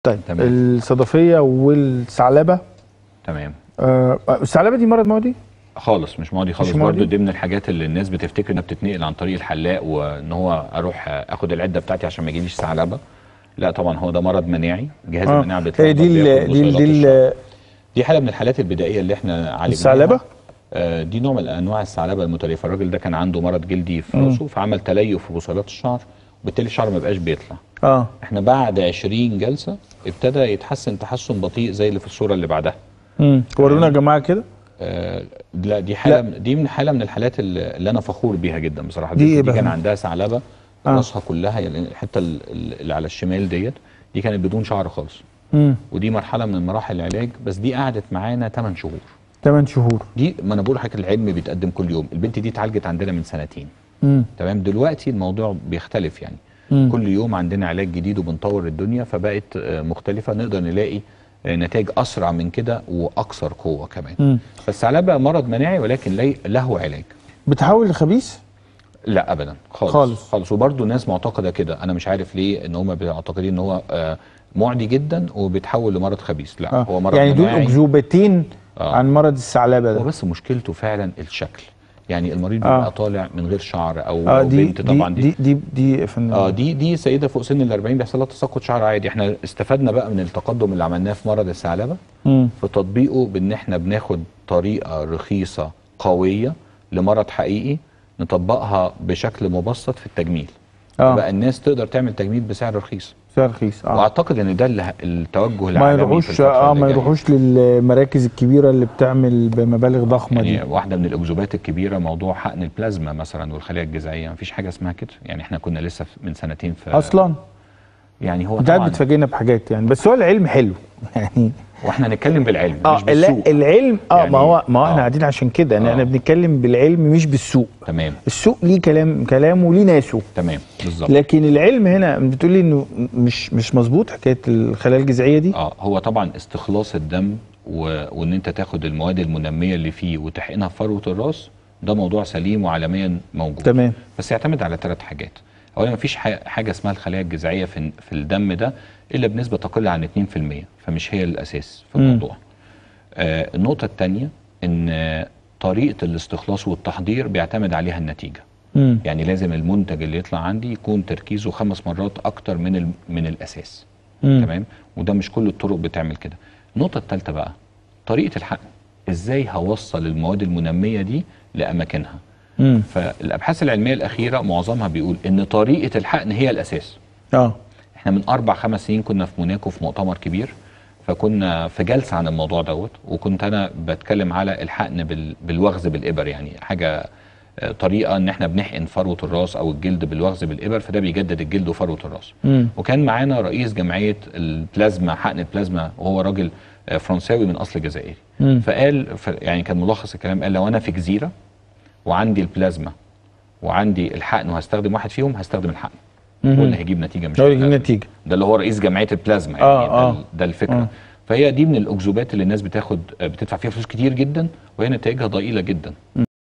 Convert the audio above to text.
طيب تمام. الصدفيه والثعلبه تمام آه الثعلبه دي مرض معدي خالص مش معدي خالص مش معدي؟ برضو دي من الحاجات اللي الناس بتفتكر انها بتتنقل عن طريق الحلاق وان هو اروح اخد العده بتاعتي عشان ما يجيليش ثعلبه لا طبعا هو ده مرض مناعي جهاز آه. المناعه بتاعه هي دي ال- دي ال- دي ال- دي حاله من الحالات البدائيه اللي احنا عالجناها الثعلبة؟ آه دي نوع من انواع الثعلبه المتلفه الراجل ده كان عنده مرض جلدي في راسه فعمل تليف في بصيلات الشعر وبالتالي الشعر ما بقاش بيطلع اه احنا بعد 20 جلسه ابتدى يتحسن تحسن بطيء زي اللي في الصوره اللي بعدها امم ورونا يا جماعه كده آه لا دي حاله دي من حاله من الحالات اللي اللي انا فخور بيها جدا بصراحه دي دي, إيه دي كان بقى؟ عندها ثعلبه آه. راسها كلها يعني الحته ال- ال- اللي على الشمال ديت دي كانت بدون شعر خالص امم ودي مرحله من مراحل العلاج بس دي قعدت معانا 8 شهور 8 شهور دي ما انا بقول لحضرتك العلم بيتقدم كل يوم البنت دي اتعالجت عندنا من سنتين امم تمام دلوقتي الموضوع بيختلف يعني مم. كل يوم عندنا علاج جديد وبنطور الدنيا فبقت آه، مختلفه نقدر نلاقي آه، نتائج اسرع من كده واكثر قوه كمان مم. فالثعلبه مرض مناعي ولكن لي- له علاج بتحول لخبيث لا ابدا خالص خالص. خالص وبرده ناس معتقده كده انا مش عارف ليه ان هم معتقدين ان هو آه، معدي جدا وبيتحول لمرض خبيث لا آه. هو مرض يعني دول مناعي اكذوبتين آه. عن مرض الثعلبه هو ده بس مشكلته فعلا الشكل يعني المريض آه. بيبقى طالع من غير شعر او اه أو دي بنت طبعا دي دي دي, دي يا فندم. اه دي دي سيده فوق سن ال 40 بيحصل لها تساقط شعر عادي احنا استفدنا بقى من التقدم اللي عملناه في مرض الثعلبه مم. في تطبيقه بان احنا بناخد طريقه رخيصه قويه لمرض حقيقي نطبقها بشكل مبسط في التجميل آه. بقى الناس تقدر تعمل تجميل بسعر رخيص سعر رخيص اه واعتقد ان ده اللي- التوجه ما العالمي في يروحوش الفترة اه اللي ما جاية. يروحوش للمراكز الكبيره اللي بتعمل بمبالغ ضخمه يعني دي واحده من الاكذوبات الكبيره موضوع حقن البلازما مثلا والخلايا الجذعيه مفيش حاجه اسمها كده يعني احنا كنا لسه في- من سنتين في اصلا يعني هو انت قاعد طبعا بتفاجئنا بحاجات يعني بس هو العلم حلو يعني واحنا نتكلم بالعلم اه مش لا بالسوق العلم اه يعني- ما هو ما هو احنا آه. قاعدين عشان كده ان آه. احنا بنتكلم بالعلم مش بالسوق تمام السوق ليه كلام كلامه وليه ناسه تمام بالظبط لكن العلم هنا بتقول لي انه مش مش مظبوط حكايه الخلايا الجذعيه دي اه هو طبعا استخلاص الدم و... وان انت تاخد المواد المنميه اللي فيه وتحقنها في فروه الراس ده موضوع سليم وعالميا موجود تمام بس يعتمد على ثلاث حاجات اولا مفيش ح- حاجه اسمها الخلايا الجذعيه في في الدم ده الا بنسبه تقل عن 2% فمش هي الاساس في مم. الموضوع آه النقطه الثانيه ان آه، طريقه الاستخلاص والتحضير بيعتمد عليها النتيجه امم يعني لازم المنتج اللي يطلع عندي يكون تركيزه خمس مرات اكتر من ال- من الاساس مم. تمام وده مش كل الطرق بتعمل كده النقطه الثالثه بقى طريقه الحقن ازاي هوصل المواد المنميه دي لاماكنها امم فالابحاث العلميه الاخيره معظمها بيقول ان طريقه الحقن هي الاساس اه احنا من اربع خمس سنين كنا في موناكو في مؤتمر كبير فكنا في جلسه عن الموضوع دوت وكنت انا بتكلم على الحقن بال- بالوغز بالابر يعني حاجه آه، طريقه ان احنا بنحقن فروه الراس او الجلد بالوغز بالابر فده بيجدد الجلد وفروه الراس امم وكان معانا رئيس جمعيه البلازما حقن البلازما وهو راجل آه، فرنساوي من اصل جزائري مم. فقال ف- يعني كان ملخص الكلام قال لو انا في جزيره وعندي البلازما وعندي الحقن وهستخدم واحد فيهم هستخدم الحقن هو اللي هيجيب نتيجه مش هو اللي يجيب البلازما. نتيجه ده اللي هو رئيس جمعيه البلازما يعني آه، ده, آه. ال- ده الفكره آه. فهي دي من الاكذوبات اللي الناس بتاخد بتدفع فيها فلوس كتير جدا وهي نتائجها ضئيله جدا